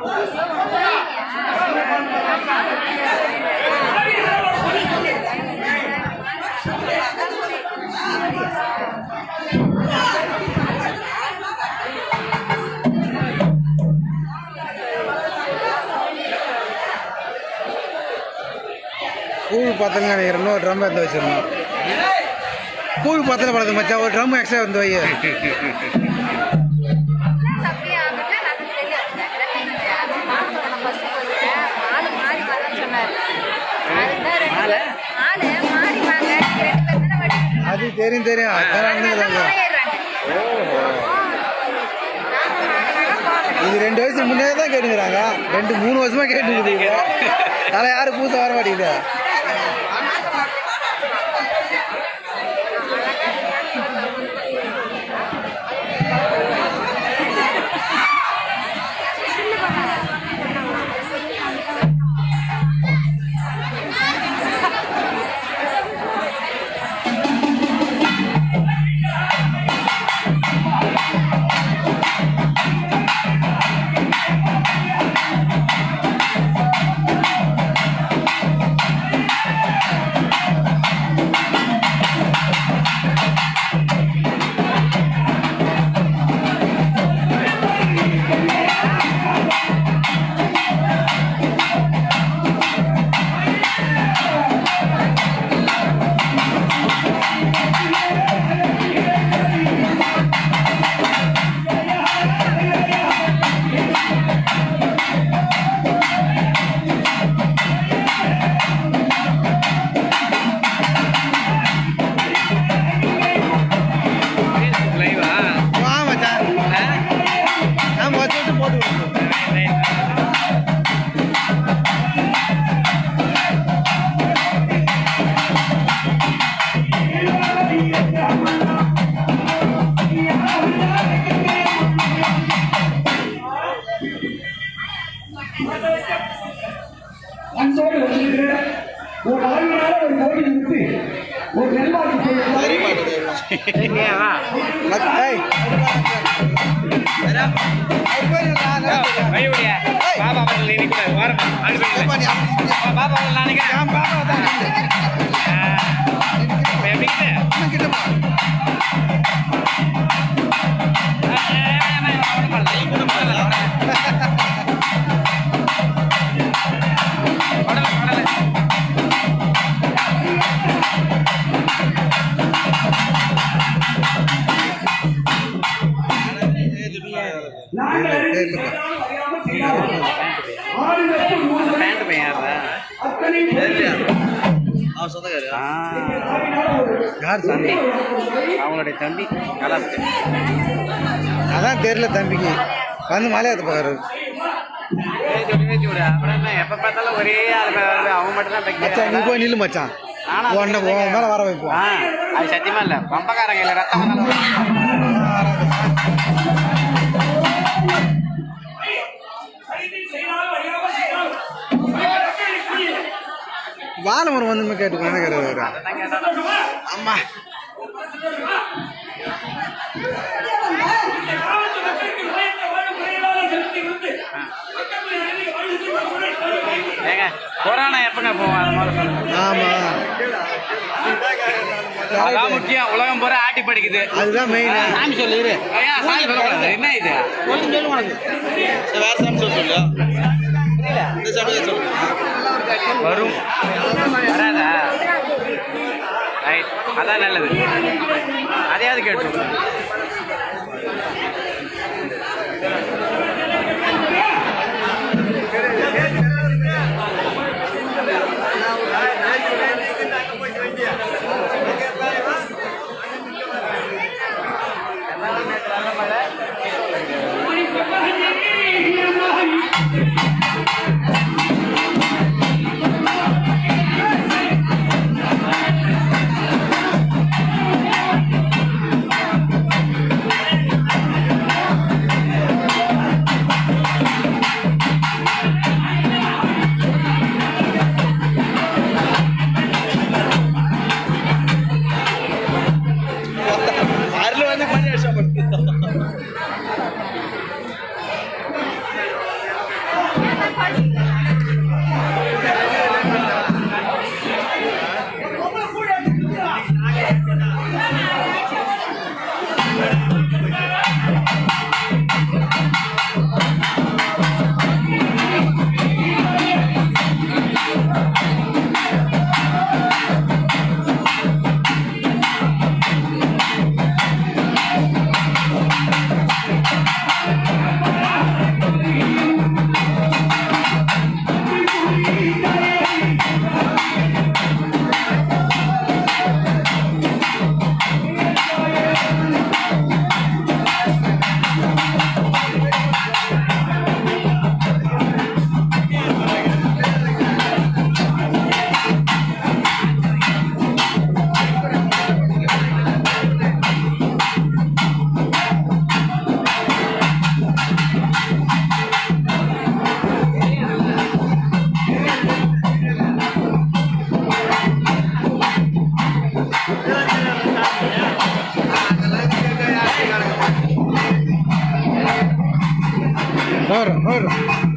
கூழ் பத்தலங்க நினைக்கிறேன் இன்னொரு ட்ரம் எடுத்து வச்சிருந்தோம் கூழ் பத்தல பழது மச்சான் ஒரு ட்ரம் எக்ஸ்ட்ரா வந்து வை அப்படியே ஆகட்டும் எனக்கு தெரியும் அது மாத்தோட ஃபர்ஸ்ட் போயிட்டேன் ஆளு மாறி வரேன்னு சொன்னாரு அதுதான் ரெண்டு பேர் ஆளு மாறி வாங்க நீங்க ரெண்டு பேர் தானே வட்டி அது தெரியும் தெரியும் அதான் நடந்துக்கிறாங்க இது ரெண்டு வயசு முன்னே தான் கேட்டுக்கிறாங்க ரெண்டு மூணு வருஷமா கேட்டுக்கிறீங்க அதெல்லாம் யாரும் புதுசாக வர மாட்டேங்குது லைவா வா மச்சான் நான் வச்சு வச்சு போட்டு விடுறேன். அன்போடு வந்திருக்கிற ஒரு ஆய்வினால ஒரு கோடி விட்டு ஒரு நெல்வாக்கு மத்- ஏய். அவர் பேரு நான் நினைக்கிறேன். கைவிடிய பாபா அவர்கள் இன்னைக்கு ஓரம் அங்க ஏப்பா, போய் நீ அப்படி- பாபா அவர்கள் நினைக்கிறேன் என் பாப்பாவை தான் நினைக்கிறேன். எப்படின்னு இன்னும் கிட்ட போ. நாங்கள் கேளுப்பா. அறியாமல் செய்யாமல் ஆறு லட்சம் நூறு பேண்ட் பையன் அத்தனை அவன் சொந்தக்காரு ஆவினால் ஒரு யார் தம்பி அவங்களுடைய தம்பி கலாபதி அதான் தெரியல தம்பிக்கு வந்து மலையாத்த பாரு அப்புறம் என்ன எப்ப பார்த்தாலும் ஒரே ஆள் மேல வருது அவங்க மட்டும் தான் மச்சான் நீ போய் நில்லு மச்சான் உன்னை உன் மேல வர வைப்போம் ஆ அது சத்தியமா இல்ல பம்பக்காரங்க இல்ல ரத்தம் வந்தாலும் வரும். வாழமரம் வந்து கேட்டு என்ன கேட்கறாரு அதான் கேட்டாலும் அம்மா ஏங்க கொரோனா எப்பங்க போவோம் அது மாதிரி சொல்லுங்க ஆமா அதான் முக்கியம் உலகம் பூரா ஆட்டி படிக்குது அதுதான் மெயின் சாமி சொல்லு இரு ஐயா சாமி சொல்லக்கூடாது என்ன இது கொஞ்சம் சொல்லு உனக்கு வேற சாமி சொல்ல சொல்லு இந்த சாமி சொல்லு வரும் வராதா ரைட் அதான் நல்லது அதையாவது கேட்டு அருள் வந்து பண்ணி வருஷம் வரும்